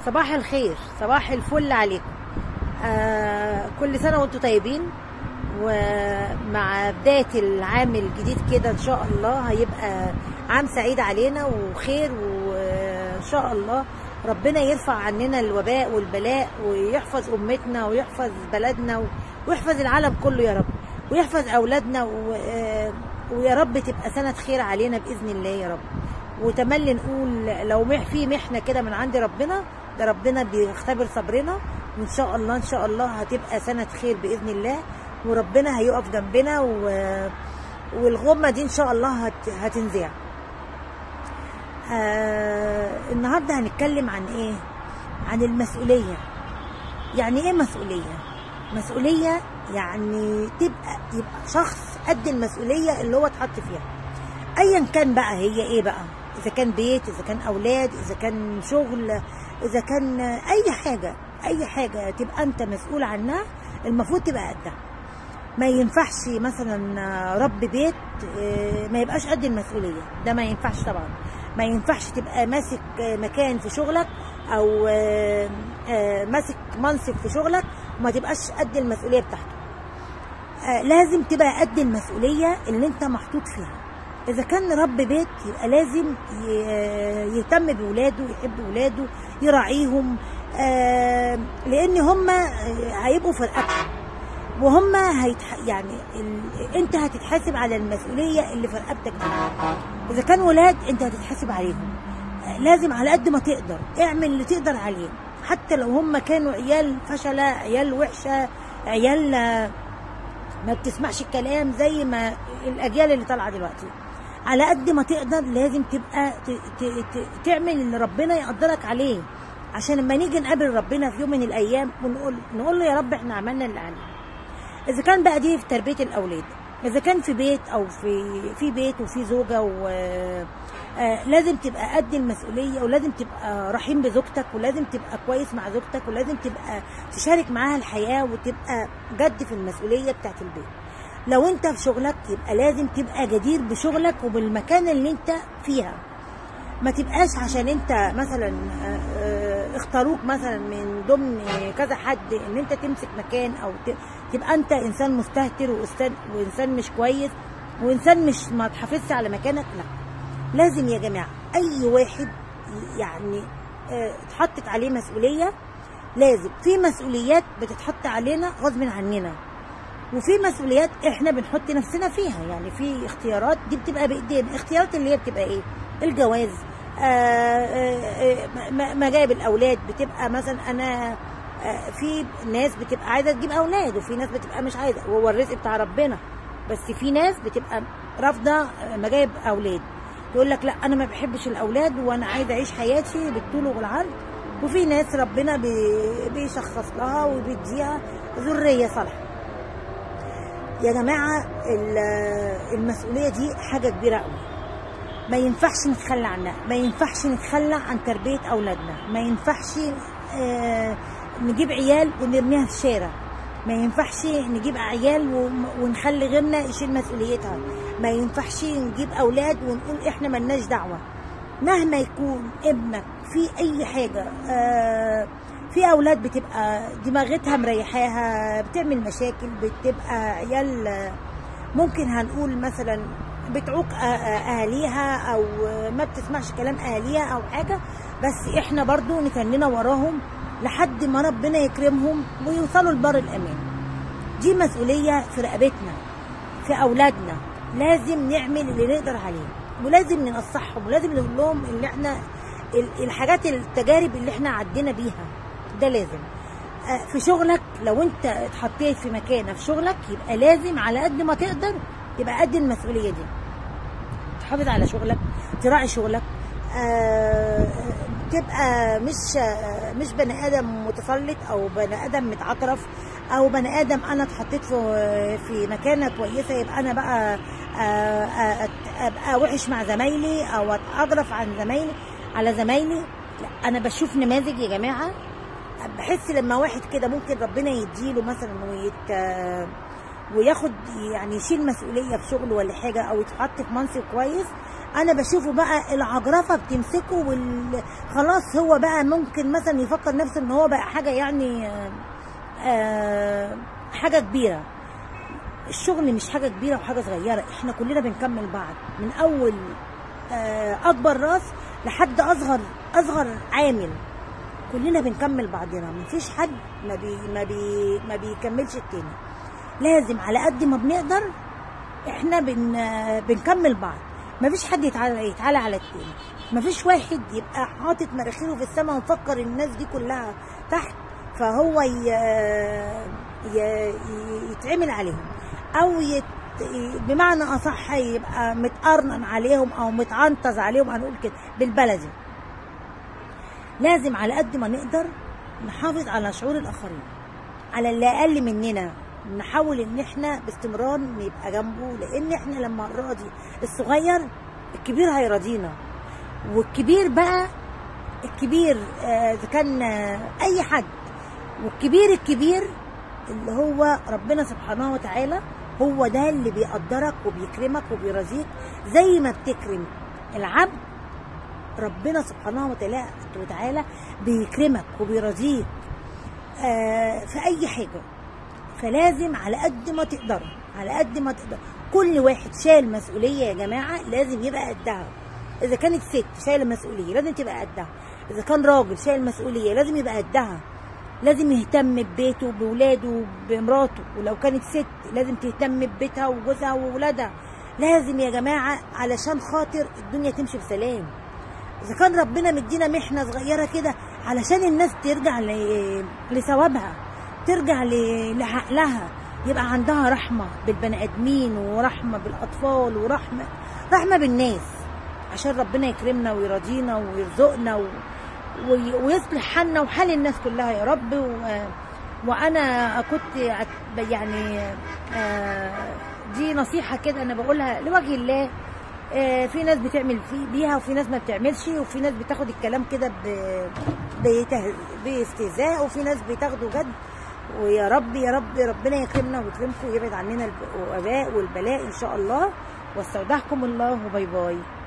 صباح الخير صباح الفل عليكم آه كل سنة وانتم طيبين ومع بداية العام الجديد كده ان شاء الله هيبقى عام سعيد علينا وخير وان شاء الله ربنا يرفع عننا الوباء والبلاء ويحفظ امتنا ويحفظ بلدنا ويحفظ العالم كله يا رب ويحفظ اولادنا و... آه، ويا رب تبقى سنة خير علينا باذن الله يا رب وتملي نقول لو مح في محنه كده من عند ربنا ده ربنا بيختبر صبرنا وان شاء الله ان شاء الله هتبقى سنه خير باذن الله وربنا هيقف جنبنا و... والغمه دي ان شاء الله هت... هتنزع آه... النهارده هنتكلم عن ايه عن المسؤوليه يعني ايه مسؤوليه مسؤوليه يعني تبقى يبقى شخص قد المسؤوليه اللي هو اتحط فيها ايا كان بقى هي ايه بقى اذا كان بيت اذا كان اولاد اذا كان شغل اذا كان اي حاجه اي حاجه تبقى انت مسؤول عنها المفروض تبقى قدها ما ينفعش مثلا رب بيت آه، ما يبقاش قد المسؤوليه ده ما ينفعش طبعا ما ينفعش تبقى ماسك مكان في شغلك او آه، آه، ماسك منصب في شغلك وما تبقاش قد المسؤوليه بتاعته آه، لازم تبقى قد المسؤوليه اللي انت محطوط فيها اذا كان رب بيت يبقى لازم ي- يهتم بولاده يحب ولاده يراعيهم آه، لان هم هيبقوا في رقبته وهم هيتح... يعني ال... انت هتتحاسب على المسؤوليه اللي في رقبتك دي اذا كان ولاد انت هتتحاسب عليهم آه، لازم على قد ما تقدر اعمل اللي تقدر عليه حتى لو هم كانوا عيال فشله عيال وحشه عيال آه، ما بتسمعش الكلام زي ما الاجيال اللي طالعه دلوقتي على قد ما تقدر لازم تبقى ت... ت... ت... تعمل اللي ربنا يقدرك عليه عشان لما نيجي نقابل ربنا في يوم من الايام ونقول نقول له يا رب احنا عملنا اللي علينا اذا كان بقى دي في تربيه الاولاد اذا كان في بيت او في في بيت وفي زوجه و آه، لازم تبقى قد المسؤوليه ولازم تبقى رحيم بزوجتك ولازم تبقى كويس مع زوجتك ولازم تبقى تشارك معاها الحياه وتبقى جد في المسؤوليه بتاعت البيت لو انت في شغلك يبقى لازم تبقى جدير بشغلك وبالمكان اللي انت فيها ما تبقاش عشان انت مثلا آه، آه، اختاروك مثلا من ضمن كذا حد ان انت تمسك مكان او ت- تبقى انت انسان مستهتر وانسان وانسان مش كويس وانسان مش ما تحافظش على مكانك لا لازم يا جماعه اي واحد يعني آه، اتحطت عليه مسؤوليه لازم في مسؤوليات بتتحط علينا غصب عننا وفي مسؤوليات احنا بنحط نفسنا فيها يعني في اختيارات دي بتبقى بايدينا اختيارات اللي هي بتبقى ايه الجواز آه، آه، آه، م- مجايب الاولاد بتبقى مثلا انا آه، في ناس بتبقى عايزه تجيب اولاد وفي ناس بتبقى مش عايزه وهو الرزق بتاع ربنا بس في ناس بتبقى رافضه آه، مجايب اولاد تقول لك لا انا ما بحبش الاولاد وانا عايزه اعيش حياتي بالطول والعرض وفي ناس ربنا بي- بيشخص لها وبيديها ذريه صالحه يا جماعه ال- المسؤوليه دي حاجه كبيره قوي ما ينفعش نتخلى عنها ما ينفعش نتخلى عن تربيه اولادنا ما ينفعش آه، نجيب عيال ونرميها في الشارع ما ينفعش نجيب عيال وم- ونخلي غيرنا يشيل مسؤوليتها ما ينفعش نجيب اولاد ونقول احنا ملناش دعوه مهما يكون ابنك في اي حاجه آه، في اولاد بتبقى دماغتها مريحاها بتعمل مشاكل بتبقى عيال آه، ممكن هنقول مثلا بتعوق أ- أ- اهاليها او ما بتسمعش كلام اهاليها او حاجه بس احنا برضو نتننا وراهم لحد ما ربنا يكرمهم ويوصلوا لبر الامان دي مسؤوليه في رقبتنا في اولادنا لازم نعمل اللي نقدر عليه ولازم ننصحهم ولازم نقول لهم اللي احنا ال- الحاجات التجارب اللي احنا عدينا بيها ده لازم آه، في شغلك لو انت اتحطيت في مكانه في شغلك يبقى لازم على قد ما تقدر يبقى قد المسؤوليه دي تحافظ على شغلك تراعي شغلك آه، تبقى مش آه، مش بني ادم متسلط او بني ادم متعطرف او بني ادم انا اتحطيت في في مكانه كويسه يبقى انا بقى آه، آه، أت- ابقى وحش مع زمايلي او اتعرف عن زمايلي على زمايلي لا انا بشوف نماذج يا جماعه بحس لما واحد كده ممكن ربنا يديله مثلا ويت وياخد يعني يشيل مسؤوليه في شغله ولا حاجه او يتحط في منصب كويس انا بشوفه بقى العجرفه بتمسكه وال... خلاص هو بقى ممكن مثلا يفكر نفسه ان هو بقى حاجه يعني آه آه حاجه كبيره الشغل مش حاجه كبيره وحاجه صغيره احنا كلنا بنكمل بعض من اول آه اكبر راس لحد اصغر اصغر عامل كلنا بنكمل بعضنا مفيش حد ما بي ما بي ما بيكملش التاني لازم على قد ما بنقدر احنا بن بنكمل بعض مفيش حد يتعالى يتعالى على التاني مفيش واحد يبقى حاطط مراخيره في السماء ومفكر الناس دي كلها تحت فهو ي... ي... يتعمل عليهم او يت... بمعنى اصح يبقى متقرنن عليهم او متعنطز عليهم هنقول كده بالبلدي لازم على قد ما نقدر نحافظ على شعور الاخرين على اللي اقل مننا نحاول ان احنا باستمرار نبقى جنبه لان احنا لما نراضي الصغير الكبير هيراضينا والكبير بقى الكبير اذا آه كان آه اي حد والكبير الكبير اللي هو ربنا سبحانه وتعالى هو ده اللي بيقدرك وبيكرمك وبيرضيك زي ما بتكرم العبد ربنا سبحانه وتعالى بيكرمك وبيرضيك آه في اي حاجه فلازم على قد ما تقدر على قد ما تقدر كل واحد شايل مسؤوليه يا جماعه لازم يبقى قدها اذا كانت ست شايله مسؤوليه لازم تبقى قدها اذا كان راجل شايل مسؤوليه لازم يبقى قدها لازم يهتم ببيته بولاده بمراته ولو كانت ست لازم تهتم ببيتها وجوزها وولادها لازم يا جماعه علشان خاطر الدنيا تمشي بسلام اذا كان ربنا مدينا محنه صغيره كده علشان الناس ترجع لثوابها ترجع لعقلها يبقى عندها رحمه بالبني ادمين ورحمه بالاطفال ورحمه رحمه بالناس عشان ربنا يكرمنا ويرضينا ويرزقنا و... ويصلح حالنا وحال الناس كلها يا رب و... وانا كنت يعني دي نصيحه كده انا بقولها لوجه الله في ناس بتعمل فيه بيها وفي ناس ما بتعملش وفي ناس بتاخد الكلام كده ب... بته... باستهزاء وفي ناس بتاخده جد ويا رب يا رب ربنا يكرمنا ويكرمكم ويبعد عننا الوباء والبلاء ان شاء الله واستودعكم الله وباي باي